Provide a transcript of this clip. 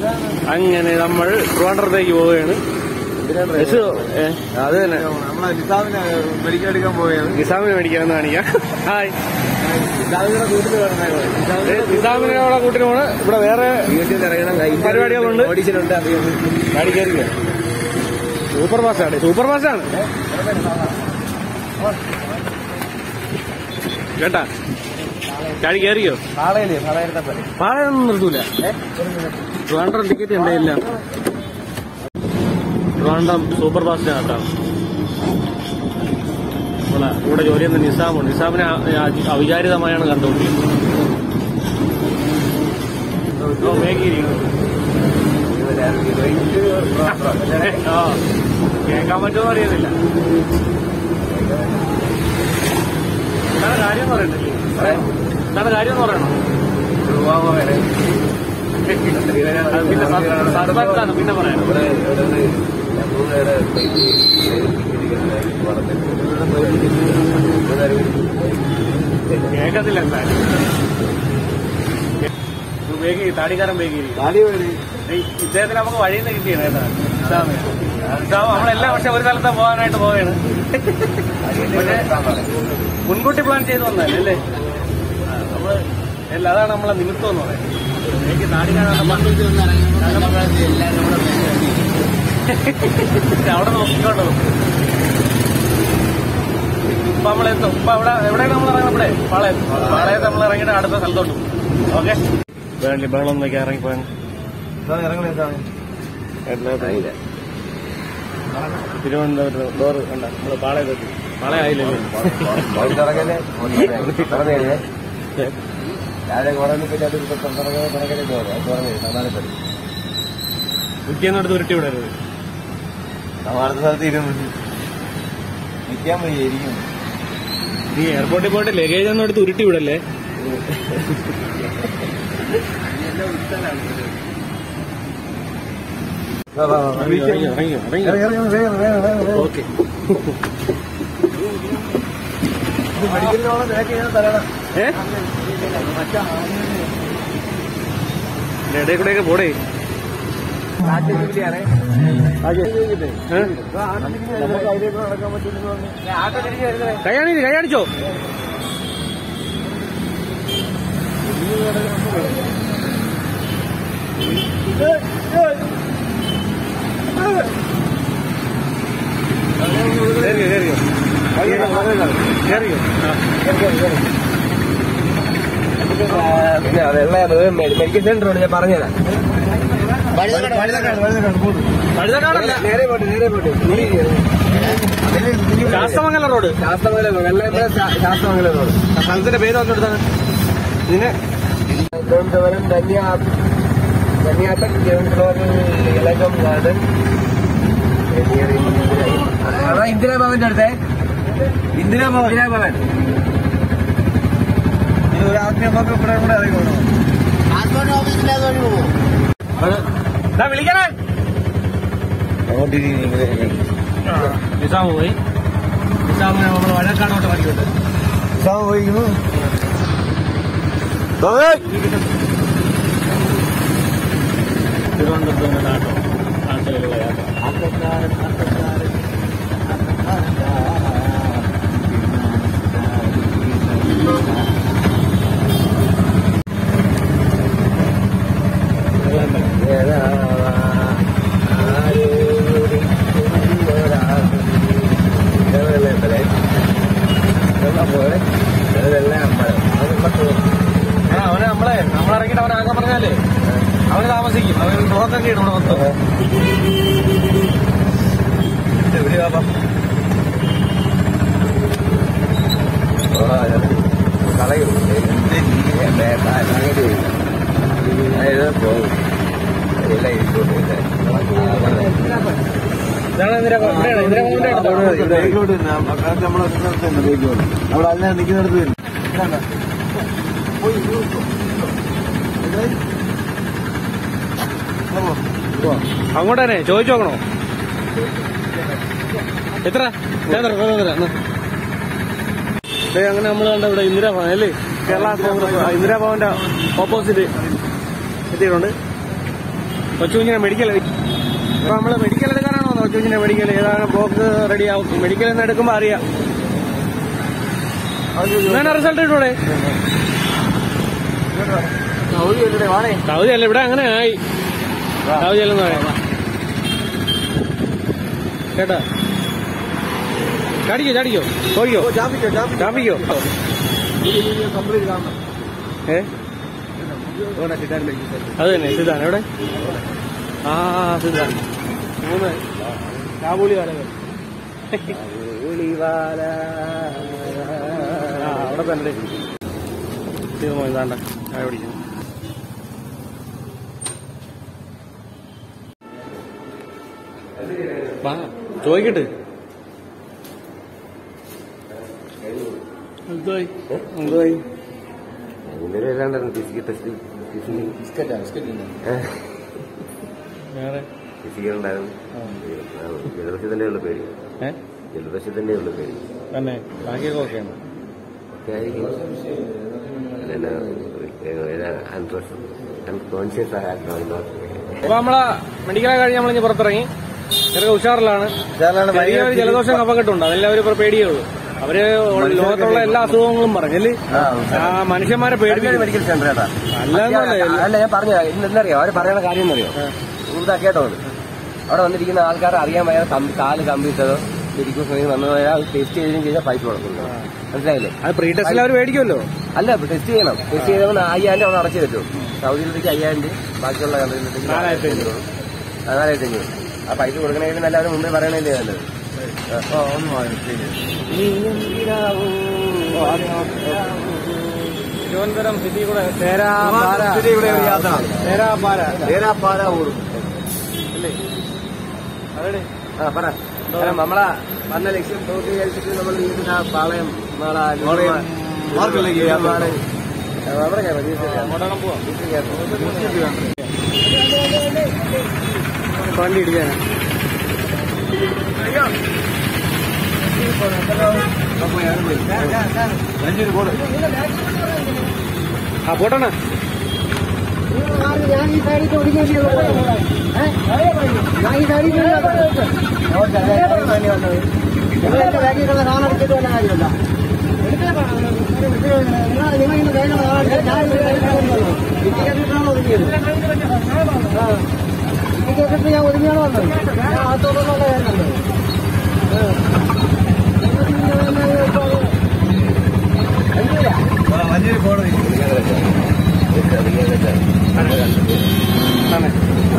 അങ്ങനെ നമ്മൾ ട്രിവാൻഡ്രത്തേക്ക് പോവുകയാണ് ബസ് ഏ, അത് തന്നെ നമ്മളെ നിസാമിനെ മെഡിക്കൽ എടുക്കാൻ പോവുകയാണ് നിസാമിനെ മേടിക്കാമെന്ന് കാണിക്കാം ഹായ് നിസാമിനെ കൂട്ടിട്ട് ഏ, നിസാമിനെ അവിടെ കൂട്ടിന് പോണ് ഇവിടെ വേറെ പരിപാടികളുണ്ട്. ഓഡീഷൻ ഉണ്ട് ഗാഡി കയറിയോ സൂപ്പർ ഫാസ്റ്റാണ് സൂപ്പർ ഫാസ്റ്റാണ് കേട്ടാ ഗാഡി കയറിയോ നാളെയല്ലേ നാളെ പോലെ പാളയൊന്നും നിർത്തൂല ട്രിവാൻഡ്രം ടിക്കറ്റ് ഉണ്ട് എല്ലാം ട്രിവാൻഡ്രം സൂപ്പർ ഫാസ്റ്റാണ് കേട്ടോ ഇവിടെ ഇവിടെ ജോലി ചെയ്യുന്ന നിസാമുണ്ട് നിസാമിനെ അ- അ- അവിചാരിതമായാണ് കണ്ടുകൊണ്ടിരിക്കുന്നത് ഓ, മേഘിരിക്കുന്നു. ആ കേൾക്കാൻ പറ്റുമോ അറിയുന്നില്ല എന്താണ് കാര്യം എന്ന് പറയണ്ടല്ലേ എന്താണ് കാര്യം എന്ന് പറയണോ അത് പിന്നെ സർക്കാരാണ് പിന്നെ പറയാം കേൾക്കത്തില്ല എന്തായാലും ബേഗി താടിക്കാരൻ ബേഗിരി ഇദ്ദേഹത്തിന് നമുക്ക് വഴിയിൽ നിന്ന് കിട്ടിയാണ് കേട്ടോ ഇസ്ലാമിന്. ഇസ്ലാം നമ്മളെല്ലാം പക്ഷെ ഒരു സ്ഥലത്ത് പോകാനായിട്ട് പോവുകയാണ് പക്ഷേ മുൻകൂട്ടി പ്ലാൻ ചെയ്ത് വന്നതല്ലേ അല്ലേ ആ, നമ്മള് എല്ലാം അതാണ് നമ്മളെ നിമിത്തം എന്ന് പറയുന്നത് എനിക്ക് താടിക്കാരൻ അവിടെ നോക്കിക്കോട്ടോ ഇപ്പൊ നമ്മളെത്തും ഇപ്പൊ അവിടെ എവിടെയാണ് നമ്മൾ ഇറങ്ങുന്നത് ഇവിടെ പാളയത്ത് പാളയത്ത് നമ്മൾ ഇറങ്ങിയിട്ട് അടുത്ത സ്ഥലത്തോട്ട് ഓക്കെ വേണ്ടി ബഹളം നോക്കി ഇറങ്ങിപ്പോയാണ് തിരുവനന്തപുരം ഡോറ് കണ്ട നമ്മള് പാളയത്തെത്തി പാളയായില്ലല്ലോ രാവിലെ കുറേ പറ്റാത്ത തുടങ്ങലേ പോകുന്നത് സമാനപ്പെടും കുറ്റിയെന്നെടുത്ത് ഉരുട്ടി വിടരുത് നമ്മൾ അടുത്ത സ്ഥലത്ത് ഇരുന്നു നിൽക്കാൻ വയ്യ ഇരിക്കുന്നു നീ എയർപോർട്ടിൽ പോയിട്ട് ലഗേജ് ഒന്നും എടുത്ത് ഉരുട്ടി വിടല്ലേ ഓക്കെ മെഡിക്കലിനോളം നിനക്ക് ഞാൻ തരണം ഏ ഇടയിൽ കൂടെയൊക്കെ പോടേ ആട്ടിരിക്കുകയാണ് ഏ? നമുക്ക് അതിലേക്ക് നടക്കാൻ പറ്റുമെന്ന് പറഞ്ഞു ആട്ടോ തിരിഞ്ഞ് വരുന്നത് കൈയാണി കൈയാണിച്ചോ കേറിയോ കേറിയോ കേറിയോ പിന്നെ അതെല്ലാം മെഡിക്കൽ സെന്റർ ഞാൻ പറഞ്ഞുതരാം പഴുതക്കാടല്ല നേരെ പോട്ടെ നേരെ പോട്ടെ ശാസ്തമംഗലം റോഡ് ശാസ്ത്രമംഗലം വെള്ളയമ്പലം ശാസ്ത്രമംഗലം റോഡ് ആ സ്ഥലത്തിന്റെ പേര് വന്നെടുത്താണ് ഇതിന് തിരുവനന്തപുരം ധന്യ ധന്യാട്ടം തിരുവനന്തപുരം ഇലകം ഗാർഡൻ അതാ ഇന്ദിരാഭവന്റെ അടുത്തേ ഇന്ദിരാഭവൻ ഇന്ദിരാഭവൻ രാത്രി നമുക്ക് ഇവിടെ കൂടെ ഇറങ്ങി ദാ വിളിക്കണേ നിസാമ് പോയി നിസാമിനെ നമ്മൾ വഴക്കാടോട്ട് പണിയുണ്ട് പോയിരിക്കുന്നു തിരുവനന്തപുരത്ത് നിന്ന് നാട്ടോ നാട്ടിലുള്ള യാത്ര ആ, അവനെ നമ്മളെ നമ്മളിറങ്ങിയിട്ട് അവനെ ആകാൻ പറഞ്ഞാലേ അവന് താമസിക്കും അവൻ ബ്ലോക്കൊക്കെ ഇടും ഇവിടെ മൊത്തം കളയും പോകും എല്ലാം ഇരിക്കോട്ടെ ഇതാണ് ഇന്ദിരാ ഇവിടെയാണ് ഇന്ദിരാഭവന്റെ അടുത്താണ് ബേക്കിലോട്ട് നമ്മളെ ബേക്കിലോട്ട് അവിടെ അതിനെ നിൽക്കുന്നിടത്ത് തന്നെ അങ്ങോട്ട് തന്നെ ചോദിച്ചു നോക്കണോ എത്ര ഞാൻ തരാം, ഞാൻ തരാം, എന്നാ. ദേ, അങ്ങനെ നമ്മൾ കണ്ട ഇവിടെ ഇന്ദിരാഭവൻ അല്ലേ കേരള കോൺഗ്രസ് ആ, ഇന്ദിരാഭവന്റെ ഓപ്പോസിറ്റ് എത്തിയിട്ടുണ്ട് കൊച്ചുകുഞ്ഞിനെ മെഡിക്കൽ ഇപ്പൊ നമ്മള് മെഡിക്കൽ എടുക്കാനാണോ കൊച്ചുകുഞ്ഞിനെ മെഡിക്കൽ ഏതാണ് ബ്ലോക്ക് റെഡി ആവും മെഡിക്കൽ എന്ന് എടുക്കുമ്പോ അറിയാം എന്നാണ് റിസൾട്ട് ഇട്ടൂടെ സൗദി അല്ല ഇവിടെ അങ്ങനെ ആയി സൗദി അല്ലെന്ന് പറയാം കേട്ടാ ചാടിക്കോ ചാടിക്കോ പോയിക്കോ ചാമ്പിക്കോ ഏ അത് തന്നെ സിദ്ധാൻ എവിടെ ആ സിദ്ധാൻ മൂന്ന് കാബൂളി വാലകൾ ആ അവിടെ തന്നെ തീർന്നോ ഇതാണ്ട ചായ പിടിക്കുന്നു വാ ചോദിക്കട്ടെ എന്തായി എന്തായി ഇന്നലെ ഏതാണ്ടായിരുന്നു ഫിസിക്കൽ ടെസ്റ്റ് വേറെ ഫിസിക്കൽ ഉണ്ടായിരുന്നു ജലദോഷത്തിന്റെ ഉള്ള പേടി ഏ ജലദോഷത്തിന്റെ ഉള്ള പേടി തന്നെ ബാക്കിയൊക്കെ ഓക്കെയാണ് ഒക്കെ ആയിരിക്കും അൺകോൺഷ്യസ് ആയിരുന്നു അപ്പൊ നമ്മളെ മെഡിക്കലൊക്കെ കഴിഞ്ഞ് നമ്മളിഞ്ഞ് പുറത്തിറങ്ങി ചെറുക്കെ ഉഷാറിലാണ് ചെറിയൊരു ജലദോഷം കഫക്കെട്ടുണ്ട് അതെല്ലാം ഒരു പേടിയേ ഉള്ളൂ അവര് ലോകത്തുള്ള എല്ലാ അസുഖങ്ങളും പറഞ്ഞല്ലേ ആ മനുഷ്യന്മാരെ പേടിപ്പിക്കും മെഡിക്കൽ സെന്റർ ഏട്ടാ അല്ലാന്നല്ല അല്ല ഞാൻ പറഞ്ഞു എന്നറിയോ അവര് പറയുന്ന കാര്യം എന്നറിയോ ഇതാ കേട്ടോ അത്. അവിടെ വന്നിരിക്കുന്ന ആൾക്കാർ അറിയാൻ വയ്യാതെ കമ്പി- കാല് കമ്പിട്ടതോ ശരിക്കും സമയം വന്നു പോയാൽ ടെസ്റ്റ് ചെയ്തതിനും ചെയ്താൽ പൈസ കൊടുക്കുന്നു മനസ്സിലായില്ലേ അത് പ്രീ ടെസ്റ്റിൽ അവർ മേടിക്കുമല്ലോ അല്ല ടെസ്റ്റ് ചെയ്യണം ടെസ്റ്റ് ചെയ്തവൻ അയ്യായിരം അവിടെ അടച്ചു തരും സൗദിയിലേക്ക് അയ്യായിരം രൂപ ബാക്കിയുള്ള കൺട്രിയിലേക്ക് നാലായിരത്തി അഞ്ഞൂറ്. നാലായിരത്തി അഞ്ഞൂറ് ആ പൈസ കൊടുക്കണേലും നല്ല അവര് മുമ്പേ പറയണല്ലേ നല്ലത് തിരുവനന്തപുരം സിറ്റി കൂടെ തേരാപാര സിറ്റി കൂടെ ഒരു യാത്ര. തേരാപാര തേരാപ്പാല ഊരും അല്ലേ അതെ ആ പറ കാരണം നമ്മളെ വന്ന ലക്ഷ്യം പൂർത്തീകരിച്ചിട്ട് നമ്മൾ വീട്ടിൽ ആ പാളയം നമ്മളെ ആ പാളയം മാർക്കറ്റിലേക്ക് യാത്ര. അവിടെ കയറാം വീട്ടിൽ കയറാം. അങ്ങോട്ടേക്ക് പോവാം വീട്ടിൽ കയറാം. വണ്ടി ഇടിക്കാനാ മഞ്ചേരി പോട് ആ പോട്ടണ ഞാൻ ഈ സൈഡിൽ ഒതുങ്ങിയല്ലേ ഞാൻ ഈ സൈഡിൽ നിങ്ങളുടെ ബാഗിലുള്ള സാധനം എടുത്തിട്ട് വല്ല കാര്യമില്ല നിങ്ങൾ ഇന്ന് വേഗം ഞാൻ ടിക്കറ്റിട്ടാണ് ഒതുങ്ങിയത് ടിക്കറ്റിട്ട് ഞാൻ ഒതുങ്ങിയാണ് വന്നത് ഞാൻ അകത്തോട്ടുള്ള കാര്യമല്ലോ മഞ്ചേരി പോട് ആണ്